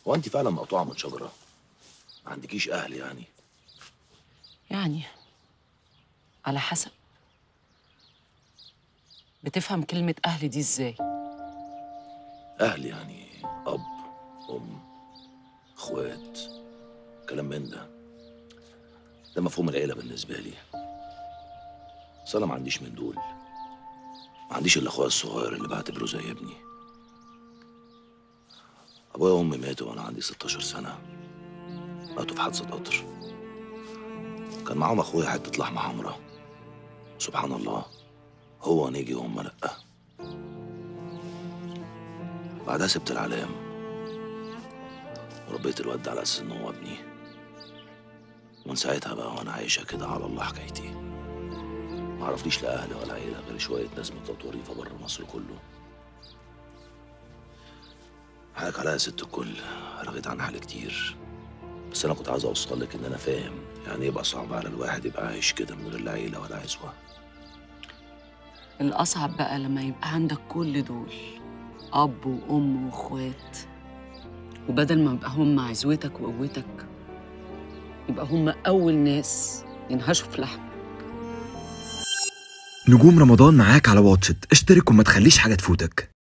هو انت فعلا مقطوعه من شجره ما عندكيش اهل يعني يعني على حسب بتفهم كلمة أهل دي إزاي؟ اهل يعني اب ام اخوات كلام من ده ده مفهوم العيله بالنسبه لي بس انا ما عنديش من دول ما عنديش الا اخويا الصغير اللي بعتبره زي ابني ابويا وامي ماتوا وانا عندي 16 سنه ماتوا في حادثه قطر كان معاهم اخويا حته لحمه حمراء سبحان الله هو نيجي وهم لأ بعدها سبت العلام وربيت الواد على اساس انه هو ابني ومن ساعتها بقى وانا عايشه كده على الله حكايتي ما عرفليش لا اهل ولا عيله غير شويه ناس متطوريفه بره مصر كله حقك عليا يا ست الكل رغيت عن حالي كتير بس انا كنت عايز اوصل لك ان انا فاهم يعني يبقى صعب على الواحد يبقى عايش كده من غير لا عيله ولا عزوه الأصعب بقى لما يبقى عندك كل دول أب وأم وأخوات وبدل ما يبقى هم عزوتك وقوتك يبقى هم أول ناس ينهشوا في لحمك نجوم رمضان معاك على واتشت اشترك وما تخليش حاجة تفوتك